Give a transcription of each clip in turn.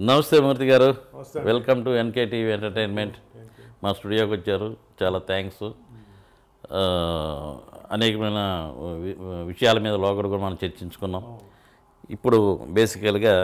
నమస్తే మూర్తి గారు నమస్తే. Welcome to NK TV entertainment మా స్టూడియోకి వచ్చారు చాలా థ్యాంక్స్ అనేకమైన వి- విషయాల మీద లోకల్ కూడా మనం చర్చించుకున్నాం ఇప్పుడు బేసికల్గా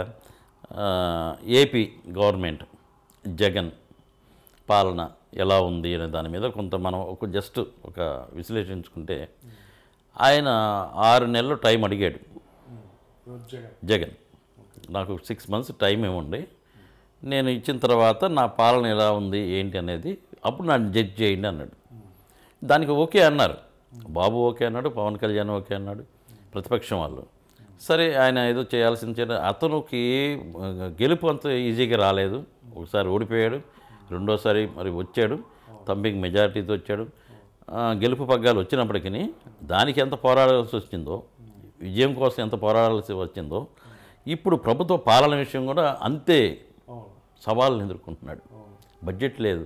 ఏపీ గవర్నమెంట్ జగన్ పాలన ఎలా ఉంది అనే దాని మీద కొంత మనం ఒక జస్ట్ ఒక విశ్లేషించుకుంటే ఆయన ఆరు నెలలు టైం అడిగాడు జగన్ జగన్ నాకు సిక్స్ మంత్స్ టైం ఇవ్వండి నేను ఇచ్చిన తర్వాత నా పాలన ఎలా ఉంది ఏంటి అనేది అప్పుడు నన్ను జడ్జ్ చేయండి అన్నాడు దానికి ఓకే అన్నారు బాబు ఓకే అన్నాడు పవన్ కళ్యాణ్ ఓకే అన్నాడు ప్రతిపక్షం వాళ్ళు సరే ఆయన ఏదో చేయాల్సింది చేయ అతనికి ఆ, గెలుపు అంత ఈజీగా రాలేదు ఒకసారి ఓడిపోయాడు రెండోసారి మరి వచ్చాడు తంబికి మెజారిటీతో వచ్చాడు ఆ, గెలుపు పగ్గాలు వచ్చినప్పటికీ దానికి ఎంత పోరాడాల్సి వచ్చిందో విజయం కోసం ఎంత పోరాడాల్సి వచ్చిందో ఇప్పుడు ప్రభుత్వ పాలన విషయం కూడా అంతే అవును సవాళ్ళను ఎదుర్కొంటున్నాడు బడ్జెట్ లేదు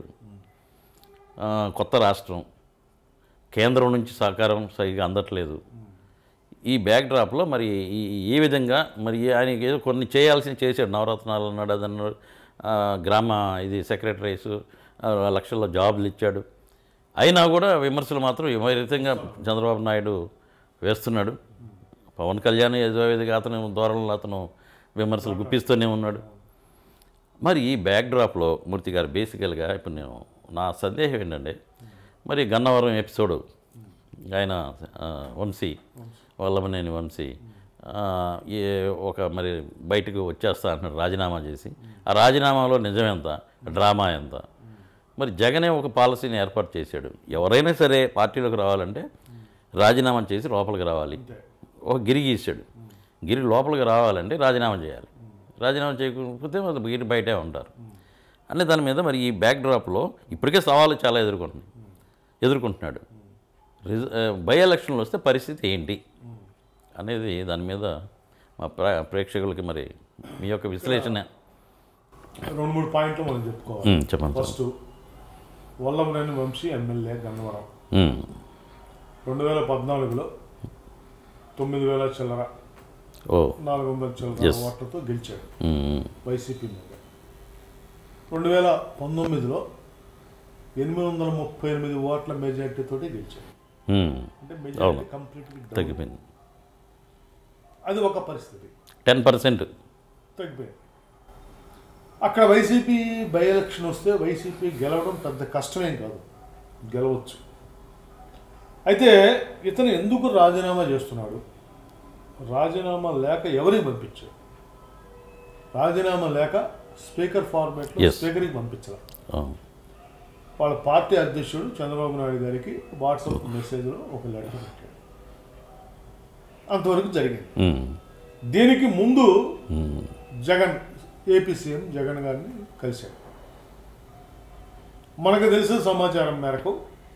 ఆ, కొత్త రాష్ట్రం కేంద్రం నుంచి సహకారం సరిగా అందట్లేదు ఈ బ్యాక్డ్రాప్లో మరి ఈ ఏ విధంగా మరి ఆయనకి ఏదో కొన్ని చేయాల్సిన చేశాడు నవరత్నాలు అన్నాడు అది అన్నాడు ఆ, గ్రామ ఇది సెక్రటరీస్ లక్షల్లో జాబులు ఇచ్చాడు అయినా కూడా విమర్శలు మాత్రం విపరీతంగా చంద్రబాబు నాయుడు వేస్తున్నాడు పవన్ కళ్యాణ్ ఏదో విధంగా అతను ధోరణిలో అతను విమర్శలు గుప్పిస్తూనే ఉన్నాడు మరి ఈ బ్యాక్డ్రాప్లో మూర్తి గారు బేసికల్గా ఇప్పుడు నేను నా సందేహం ఏంటంటే మరి గన్నవరం ఎపిసోడు ఆయన ఆ, వంశీ వల్లభనేని వంశీ ఆ, ఏ ఒక మరి బయటకు వచ్చేస్తా అంటున్నాడు రాజీనామా చేసి ఆ రాజీనామాలో నిజం ఎంత డ్రామా ఎంత మరి జగనే ఒక పాలసీని ఏర్పాటు చేశాడు ఎవరైనా సరే పార్టీలోకి రావాలంటే రాజీనామా చేసి లోపలికి రావాలి ఒక గిరి గీసాడు గిరి లోపలికి రావాలంటే రాజీనామా చేయాలి రాజీనామా చేయకపోతే మరి గిరి బయటే ఉంటారు అనే దాని మీద మరి ఈ బ్యాక్డ్రాప్లో ఇప్పటికే సవాళ్ళు చాలా ఎదుర్కొంటున్నాయి ఎదుర్కొంటున్నాడు రిజ బై ఎలక్షన్లు వస్తే పరిస్థితి ఏంటి అనేది దాని మీద మా ప్రే ప్రేక్షకులకి మరి మీ యొక్క విశ్లేషణ రెండు మూడు పాయింట్లు మనం చెప్పుకోవాలి ఉమ్, చెప్పండి sir. First Vallabhaneni Vamsi MLA Gannavaram ఉమ్, రెండు వేల పద్నాలుగులో తొమ్మిది వేల చిల్లర ఓ నాలుగు వందల చిల్లర Yes. ఓట్లతో గెలిచాడు ఉమ్, వైసీపీ మీద రెండు వేల పంతొమ్మిదిలో ఎనిమిది వందల ముప్పై ఎనిమిది ఓట్ల మెజార్టీతో గెలిచాడు ఉమ్, అంటే మెజార్టీ కంప్లీట్లీ తగ్గిపోయింది అది ఒక పరిస్థితి టెన్ పర్సెంట్ తగ్గిపోయింది అక్కడ వైసీపీ బై ఎలక్షన్ వస్తే వైసీపీ గెలవడం పెద్ద కష్టమేం కాదు గెలవచ్చు అయితే ఇతను ఎందుకు రాజీనామా చేస్తున్నాడు రాజీనామా లేక ఎవరికి పంపించారు రాజీనామా లేక స్పీకర్ ఫార్మేట్లో Yes. స్పీకర్కి పంపించారు వాళ్ళ పార్టీ అధ్యక్షుడు చంద్రబాబు నాయుడు గారికి వాట్సాప్ మెసేజ్లో ఒక లెటర్ పెట్టాడు అంతవరకు జరిగింది దీనికి ముందు జగన్ ఏపీ సీఎం జగన్ గారిని కలిశాడు మనకు తెలిసిన సమాచారం మేరకు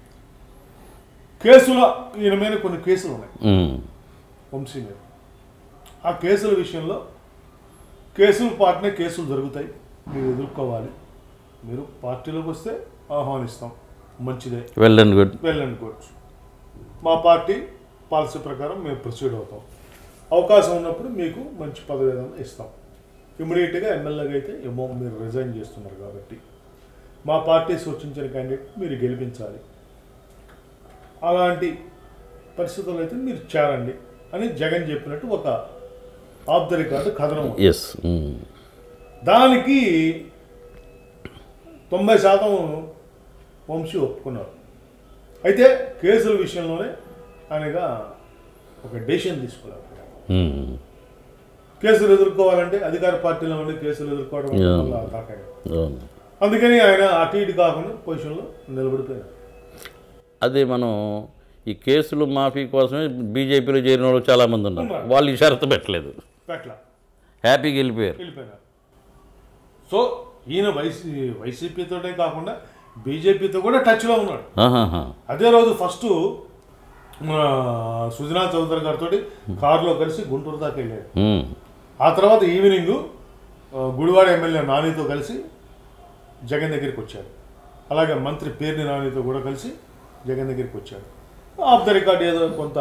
కేసుల ఈయన మీద కొన్ని కేసులు ఉన్నాయి వంశీ మీద ఆ కేసుల విషయంలో కేసులు పాటనే కేసులు జరుగుతాయి మీరు ఎదుర్కోవాలి మీరు పార్టీలోకి వస్తే ఆహ్వానిస్తాం మంచిదే well and good well and good మా పార్టీ పాలసీ ప్రకారం మేము ప్రొసీడ్ అవుతాం అవకాశం ఉన్నప్పుడు మీకు మంచి పదవి ఏదైనా ఇస్తాం ఇమ్మీడియట్గా ఎమ్మెల్యేగా అయితే ఏమో మీరు రిజైన్ చేస్తున్నారు కాబట్టి మా పార్టీ సూచించిన క్యాండిడేట్ మీరు గెలిపించాలి అలాంటి పరిస్థితుల్లో అయితే మీరు చేరండి అని జగన్ చెప్పినట్టు ఒక ఆఫ్ ద రికార్డు కథనం ఉంది. ఎస్ దానికి తొంభై శాతం వంశీ ఒప్పుకున్నారు అయితే కేసుల విషయంలోనే ఆయనగా ఒక డెసిషన్ తీసుకున్నారు కేసులు ఎదుర్కోవాలంటే అధికార పార్టీలో ఉండి కేసులు ఎదుర్కోవడం Yeah. వల్ల తాకాయి అందుకని ఆయన అటు ఇటు కాకుండా పొజిషన్లో నిలబడిపోయారు అదే మనం ఈ కేసులు మాఫీ కోసమే బీజేపీలో చేరిన వాళ్ళు చాలామంది ఉన్నారు ఉన్నారు. వాళ్ళు ఈ షరతు పెట్టలేదు పెట్ల హ్యాపీగా వెళ్ళిపోయారు వెళ్ళిపోయినారు సో ఈయన వైసీ వైసీపీతోనే కాకుండా బీజేపీతో కూడా టచ్లో ఉన్నాడు ఆహాహా. అదే రోజు ఫస్ట్ మన సుజనా చౌదరి గారితో కారులో కలిసి గుంటూరు దాకా వెళ్ళాడు ఉమ్. ఆ తర్వాత ఈవినింగ్ ఆ, గుడివాడ ఎమ్మెల్యే నానితో కలిసి జగన్ దగ్గరికి వచ్చాడు అలాగే మంత్రి పేర్ని నానితో కూడా కలిసి జగన్ దగ్గరికి వచ్చాడు ఆఫ్ ద రికార్డ్ ఏదో కొంత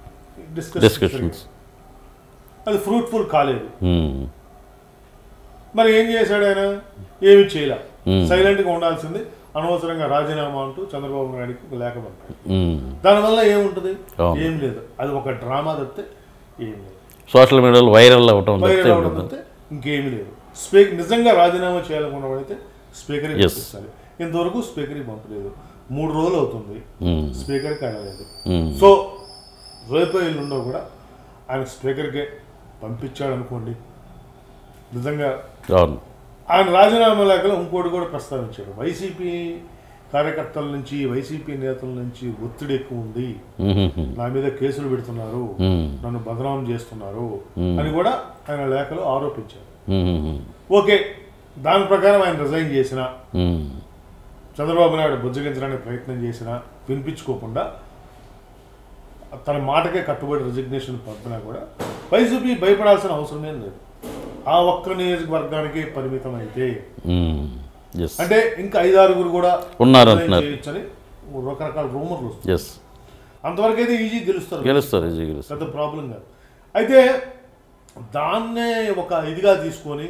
డిస్కస్ Discussions. అది ఫ్రూట్ఫుల్ కాలేదు ఉమ్. మరి ఏం చేశాడు ఆయన ఏమి చేయలే Hmm. సైలెంట్గా ఉండాల్సింది అనవసరంగా రాజీనామా అంటూ చంద్రబాబు నాయుడుకి ఒక లేఖ పంపాడు ఉమ్. దానివల్ల ఏముంటుంది అవును. ఏం లేదు అది ఒక డ్రామా తప్పితే ఏం లేదు సోషల్ మీడియాలో వైరల్ అవ్వటం వైరల్ తప్పితే అవడం ఉండదు. తప్పితే ఇంకేమీ లేదు స్పీకర్ నిజంగా రాజీనామా చేయాలనుకున్నవాడైతే స్పీకర్కి Yes. పంపిస్తారు ఇంతవరకు స్పీకర్కి పంపలేదు మూడు రోజులు అవుతుంది ఉమ్. స్పీకర్కి అడగలేదు ఉమ్. సో రేపు ఎల్లుండో కూడా ఆయన స్పీకర్కే పంపించాడు అనుకోండి నిజంగా అవును ఆయన రాజీనామా లేఖలో ఇంకోటి కూడా ప్రస్తావించాడు వైసీపీ కార్యకర్తల నుంచి వైసీపీ నేతల నుంచి ఒత్తిడి ఎక్కువ ఉంది ఉహుహు. నా మీద కేసులు పెడుతున్నారు ఉమ్. నన్ను బదనాం చేస్తున్నారు Hmm. అని కూడా ఆయన లేఖలో ఆరోపించారు ఉహుహు. ఓకే దాని ప్రకారం ఆయన రిజైన్ చేసిన ఉమ్. చంద్రబాబు నాయుడు బుజ్జగించడానికి ప్రయత్నం చేసిన వినిపించుకోకుండా తన మాటకే కట్టుబడి రిజిగ్నేషన్ పంపినా కూడా వైసీపీ భయపడాల్సిన అవసరమే లేదు ఆ ఒక్క నియోజకవర్గానికి పరిమితం అయితే ఉమ్. ఎస్ అంటే ఇంకా ఐదారుగురు కూడా ఉన్నారు రిజైన్ అంటున్నారు చేయొచ్చని రకరకాల రూమర్లు వస్తాయి ఎస్ అంతవరకు అయితే ఈజీ గెలుస్తారు గెలుస్తారు ఈజీ గెలుస్తారు పెద్ద ప్రాబ్లం కాదు అయితే దాన్నే ఒక ఇదిగా తీసుకొని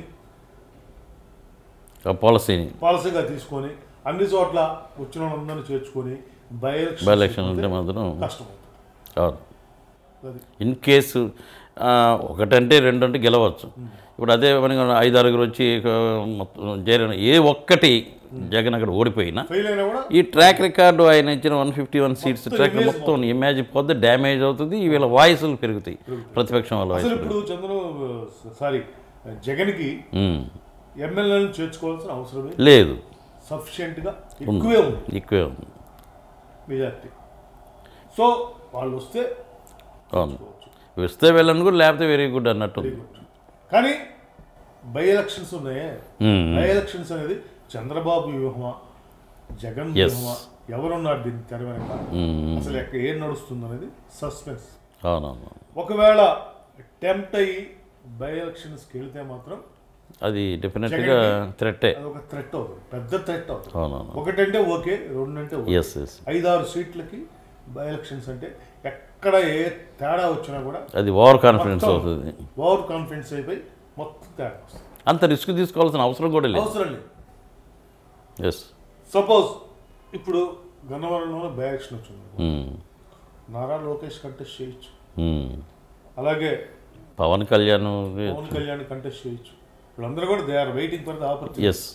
ఆ పాలసీని పాలసీగా తీసుకొని అన్ని చోట్ల వచ్చిన వాళ్ళందరినీ చేర్చుకొని బై బై ఎలక్షన్ అంటే మాత్రం కష్టం అవుతుంది అవును అది ఇన్ కేసు ఆ, ఒకటంటే రెండు అంటే గెలవచ్చు ఇప్పుడు అదే మనకి ఐదు ఆరుగురు వచ్చి ఇక మొత్తం చేరిన ఏ ఒక్కటి జగన్ అక్కడ ఓడిపోయినా ఫెయిల్ అయినా కూడా ఈ ట్రాక్ రికార్డు ఆయన ఇచ్చిన వన్ ఫిఫ్టీ వన్ సీట్స్ మొత్తం ట్రాక్ image మొత్తం ఇమేజ్ పోతే డ్యామేజ్ అవుతుంది వీళ్ళ వాయిస్లు పెరుగుతాయి ప్రతిపక్షం వాళ్ళ అసలు వాయిస్ ఇప్పుడు చంద్ర సారీ జగన్కి ఎమ్మెల్యేలను చేర్చుకోవాల్సిన అవసరమే లేదు సఫిషియెంట్ గా ఎక్కువే ఉంది ఎక్కువే ఉంది మెజార్టీ సో వాళ్ళు వస్తే అవును వస్తే వెళ్ళను కూడా లేకపోతే వెరీ గుడ్ అన్నట్టు ఉంది. కానీ బై ఎలక్షన్స్ ఉన్నాయే ఉమ్, బై ఎలక్షన్స్ అనేది చంద్రబాబు వ్యూహమా జగన్ Yes. వ్యూహమా ఎవరున్నారు దీన్ని తెర వెనక ఉమ్, అసలు ఎక్కడ ఏం నడుస్తుంది అనేది సస్పెన్స్ అవునవును ఒకవేళ టెంప్ట్ అయ్యి బై ఎలక్షన్స్కి వెళ్తే మాత్రం అది డెఫినెట్గా థ్రెట్టే అది ఒక థ్రెట్ అవుతుంది పెద్ద థ్రెట్ అవుతుంది అవునవును ఒకటంటే ఓకే రెండంటే ఓకే ఎస్ ఎస్ ఐదారు సీట్లకి బై ఎలక్షన్స్ అంటే ఎక్కడ ఏ తేడా వచ్చినా కూడా అది ఓవర్ కాన్ఫిడెన్స్ మొత్తం అవుతుంది ఓవర్ కాన్ఫిడెన్స్ అయిపోయి మొత్తం తేడా వస్తుంది అంత రిస్క్ తీసుకోవాల్సిన అవసరం కూడా లేదు అవసరం లేదు ఎస్ సపోజ్ ఇప్పుడు గన్నవరంలో బై ఎలక్షన్ వచ్చింది నారా లోకేష్ కంటెస్ట్ చేయొచ్చు అలాగే పవన్ కళ్యాణ్ పవన్ కళ్యాణ్ కంటెస్ట్ చేయొచ్చు వీళ్ళందరూ కూడా they are waiting for the opportunity yes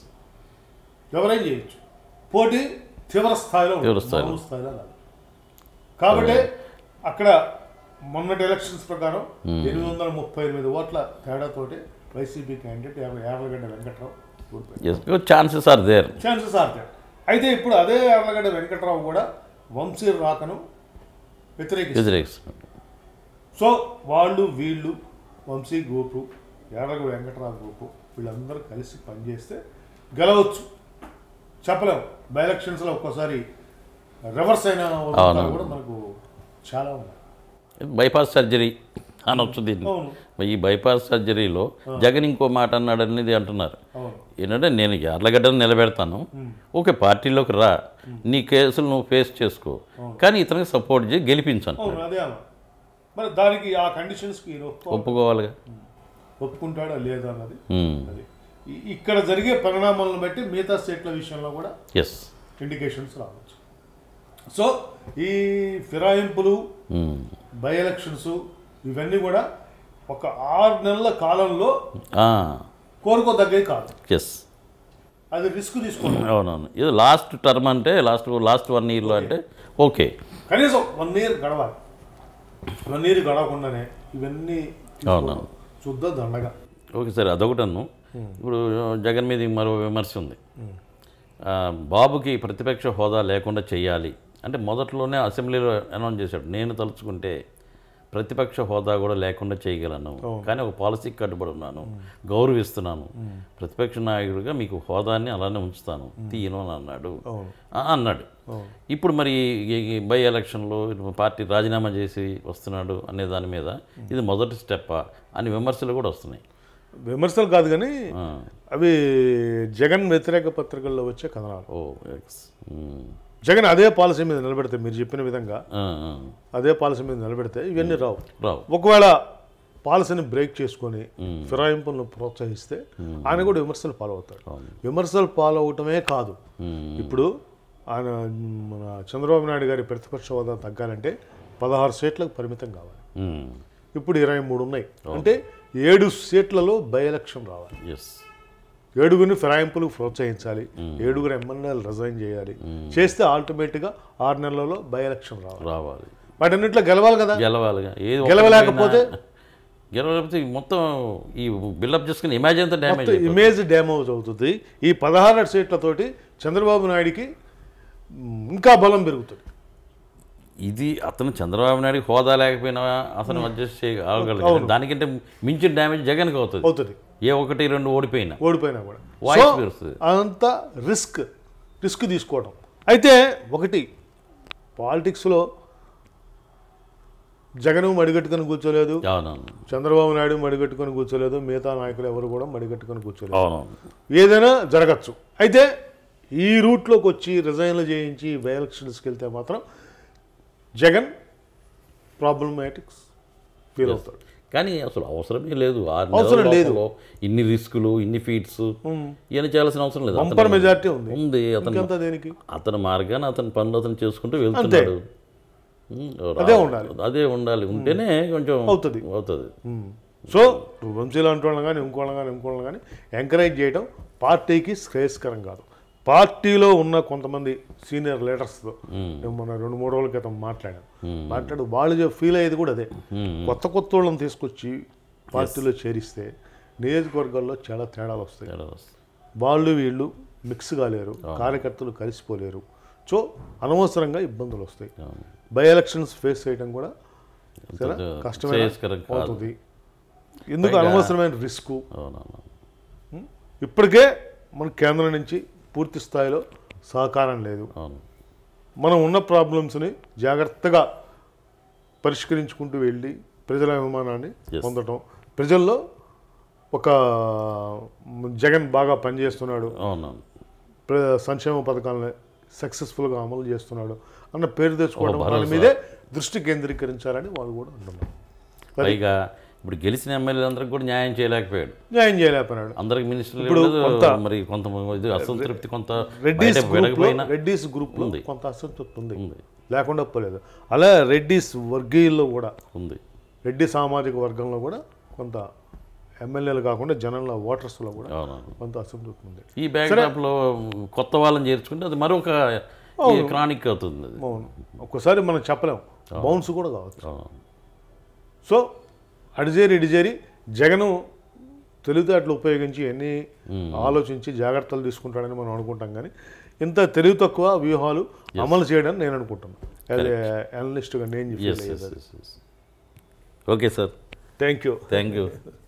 ఎవరైనా చేయొచ్చు పోటీ తీవ్ర స్థాయిలో ఉంటుంది. తీవ్ర స్థాయిలో. మామూలు స్థాయిలో కాదు కాబట్టి అక్కడ మొన్నటి ఎలక్షన్స్ ప్రకారం ఎనిమిది వందల ముప్పై ఎనిమిది ఓట్ల తేడాతోటి వైసీపీ క్యాండిడేట్ యార్లగడ్డ వెంకట్రావు ఓడిపోయాడు yes chances are there chances are there అయితే ఇప్పుడు అదే యార్లగడ్డ వెంకట్రావు కూడా వంశీ రాకను వ్యతిరేకిస్తారు వ్యతిరేకిస్తున్నారు సో వాళ్ళు వీళ్ళు వంశీ గ్రూపు యాదగ వెంకటరావు గ్రూపు వీళ్ళందరూ కలిసి పనిచేస్తే గెలవచ్చు చెప్పలేం బై ఎలక్షన్స్లో ఒక్కోసారి రివర్స్ అయిన ఉదంతాలు అవును. కూడా మనకు చాలా ఉన్నాయి బైపాస్ సర్జరీ అనొచ్చు దీన్ని అవును ఈ బైపాస్ సర్జరీలో జగన్ ఇంకో మాట అన్నాడు అనేది అంటున్నారు అవును ఏంటంటే నేను యార్లగడ్డను నిలబెడతాను ఓకే పార్టీలోకి రా నీ కేసులు నువ్వు ఫేస్ చేసుకో కానీ ఇతనికి సపోర్ట్ చేసి గెలిపించాను అవును అదే అన్న మరి దానికి ఆ కండిషన్స్కి ఈయన ఒప్పుకో ఒప్పుకోవాలిగా ఒప్పుకుంటాడా లేదా అన్నది ఉమ్, అది ఈ- ఇక్కడ జరిగే పరిణామాలను బట్టి మిగతా స్టేట్ల విషయంలో కూడా ఎస్ ఇండికేషన్స్ రావచ్చు సో ఈ ఫిరాయింపులు ఉమ్, బై ఎలక్షన్స్ ఇవన్నీ కూడా ఒక ఆరు నెలల కాలంలో ఆ, కోరుకోదగ్గవి కాదు ఎస్ అది రిస్క్ తీసుకోండి అవునవును ఇది లాస్ట్ టర్మ్ అంటే లాస్ట్ లాస్ట్ వన్ ఇయర్లో అంటే ఓకే కనీసం వన్ ఇయర్ గడవాలి వన్ ఇయర్ గడవకుండానే ఇవన్నీ అవును. శుద్ధ దండగా ఓకే సార్ అదొకటను ఇప్పుడు జగన్ మీద మరో విమర్శ ఉంది ఆ, బాబుకి ప్రతిపక్ష హోదా లేకుండా చేయాలి అంటే మొదట్లోనే అసెంబ్లీలో అనౌన్స్ చేశాడు నేను తలుచుకుంటే ప్రతిపక్ష హోదా కూడా లేకుండా చేయగలను కానీ ఒక పాలసీకి కట్టుబడి ఉన్నాను గౌరవిస్తున్నాను ప్రతిపక్ష నాయకుడిగా మీకు హోదాన్ని అలానే ఉంచుతాను తీయను అని అన్నాడు అవును ఆ, అన్నాడు ఇప్పుడు మరి ఈ- ఈ బై ఎలక్షన్లో పార్టీ రాజీనామా చేసి వస్తున్నాడు అనే దాని మీద ఇది మొదటి స్టెప్పా అని విమర్శలు కూడా వస్తున్నాయి విమర్శలు కాదు కానీ ఆ, అవి జగన్ వ్యతిరేక పత్రికల్లో వచ్చే కథనాలు ఓ ఎక్స్ ఉమ్, జగన్ అదే పాలసీ మీద నిలబెడితే మీరు చెప్పిన విధంగా ఆ, ఆ, అదే పాలసీ మీద నిలబెడితే ఇవన్నీ రావు రావు ఒకవేళ పాలసీని బ్రేక్ చేసుకొని ఫిరాయింపులను ప్రోత్సహిస్తే ఆయన కూడా విమర్శలు పాలవుతాడు అవును. విమర్శలు పాలవటమే కాదు మ్మ్. ఇప్పుడు ఆయన మన చంద్రబాబు నాయుడు గారి ప్రతిపక్ష హోదా తగ్గాలంటే పదహారు సీట్లకు పరిమితం కావాలి మ్మ్. ఇప్పుడు ఇరవై మూడు ఉన్నాయి అంటే ఏడు సీట్లలో బై ఎలక్షన్ రావాలి ఎస్ ఏడుగురిని ఫిరాయింపులకు ప్రోత్సహించాలి ఏడుగురు ఎమ్మెల్యేలు రిజైన్ చేయాలి చేస్తే ఆల్టిమేట్గా ఆరు నెలలలో బై ఎలక్షన్ రావాలి రావాలి వాటన్నింటిలో గెలవాలి కదా గెలవాలిగా ఏది ఒక్కటి గెలవలేకపోతే? పోయినా- గెలవలేకపోతే మొత్తం ఈ బిల్డప్ చేసుకుని ఇమాజిన్ అంతా డ్యామేజ్ మొత్తం ఇమేజ్ డ్యామేజ్ అవుతుంది ఈ పదహారు సీట్లతోటి చంద్రబాబు నాయుడికి మ్, ఇంకా బలం పెరుగుతుంది ఇది అతను చంద్రబాబు నాయుడు హోదా లేకపోయినా అతను అడ్జస్ట్ చేయగలగాలి దానికంటే మించిన డ్యామేజ్ జగన్కి అవుతుంది అవుతుంది ఏ ఒకటి రెండు ఓడిపోయినా ఓడిపోయినా కూడా వాయిస్ సో, పెరుగుతుంది. అంత రిస్క్ రిస్క్ తీసుకోవడం అయితే ఒకటి పాలిటిక్స్లో జగన్ మడిగట్టుకొని కూర్చోలేదు అవునవును చంద్రబాబు నాయుడు మడిగట్టుకొని కూర్చోలేదు మిగతా నాయకులు ఎవరు కూడా మడిగట్టుకొని కూర్చోలేదు అవునవును ఏదైనా జరగచ్చు అయితే ఈ రూట్లోకి వచ్చి రిజైన్లు చేయించి బై ఎలక్షన్స్కి వెళ్తే మాత్రం జగన్ ప్రాబ్లమాటిక్స్ ఫీల్ అవుతాడు కానీ అసలు అవసరమే లేదు ఆరు అవసరం నెలల లేదు. లోపల ఇన్ని రిస్కులు ఇన్ని ఫీట్స్ ఇవన్నీ చేయాల్సిన అవసరం లేదు బంపర్ అతను- మెజార్టీ ఉంది ఉంది అతను ఇంకెంత దేనికి అతని మార్గాన్ని అతని పనులు అతను చేసుకుంటూ వెళ్తున్నాడు ఉమ్, అదే రా- ఉండాలి. అదే ఉండాలి ఉంటేనే కొంచెం అవుతుంది. అవుతుంది సో వంశీ లాంటి వాళ్ళని కానీ ఇంకోళ్ళని కానీ ఇంకోళ్ళని కానీ ఎంకరేజ్ చేయడం పార్టీకి శ్రేయస్కరం కాదు పార్టీలో ఉన్న కొంతమంది సీనియర్ లీడర్స్తో నేను మొన్న రెండు మూడు రోజుల క్రితం మాట్లాడాను మాట్లాడు వాళ్ళు ఫీల్ అయ్యేది కూడా అదే కొత్త కొత్త వాళ్ళని తీసుకొచ్చి పార్టీలో చేరిస్తే నియోజకవర్గాల్లో చాలా తేడాలు వస్తాయి తేడా వస్తుంది. వాళ్ళు వీళ్ళు మిక్స్ కాలేరు కార్యకర్తలు కలిసిపోలేరు సో అనవసరంగా ఇబ్బందులు వస్తాయి అవును. బై ఎలక్షన్స్ ఫేస్ చేయడం కూడా చాలా కొంచెం కష్టమైన శ్రేయస్కరం కాదు. అవుతుంది ఎందుకు అనవసరమైన రిస్క్ అవునవును ఇప్పటికే మన కేంద్రం నుంచి పూర్తి స్థాయిలో సహకారం లేదు అవును మనం ఉన్న ప్రాబ్లమ్స్ని జాగ్రత్తగా పరిష్కరించుకుంటూ వెళ్ళి ప్రజల అభిమానాన్ని Yes. పొందటం ప్రజల్లో ఒక జగన్ బాగా పనిచేస్తున్నాడు అవునవును ప్ర- సంక్షేమ పథకాలను సక్సెస్ఫుల్గా అమలు చేస్తున్నాడు అన్న పేరు తెచ్చుకోవడం ఓ, వాళ్ళ భరోసా. మీదే దృష్టి కేంద్రీకరించాలని వాళ్ళు కూడా అంటున్నారు పైగా ఇప్పుడు గెలిచిన ఎమ్మెల్యేలందరికీ కూడా న్యాయం చేయలేకపోయాడు న్యాయం చేయలేకపోయినాడు అందరికి మినిస్టర్లు ఇప్పుడు లేదు, కొంత- మరి కొంత ఇది అసంతృప్తి కొంత రెడ్డిస్ బయట గ్రూప్లో విడకపోయినా రెడ్డిస్ గ్రూప్లో ఉంది. కొంత అసంతృప్తి ఉంది ఉంది లేకుండా పోలేదు అలా రెడ్డిస్ వర్గీయుల్లో కూడా ఉంది రెడ్డి సామాజిక వర్గంలో కూడా కొంత ఎమ్మెల్యేలు కాకుండా జనంలో ఓటర్స్లో కూడా అవునవును కొంత అసంతృప్తి ఉంది ఈ బ్యాక్ లో కొత్త వాళ్ళని చేర్చుకుంటే అది మరొక క్రానిక్ అవుతుంది అది అవును ఒక్కసారి మనం చెప్పలేం బౌన్స్ కూడా కావచ్చు అవును. సో అడిజేరి ఇడిజేరి జగను తెలివితేటలు ఉపయోగించి అన్ని ఆలోచించి జాగ్రత్తలు తీసుకుంటాడని మనం అనుకుంటాం కానీ ఇంత తెలివి తక్కువ వ్యూహాలు అమలు చేయడని నేను అనుకుంటున్నాను యాజ్ అనలిస్ట్గా నేను yes yes yes okay sir thank you thank you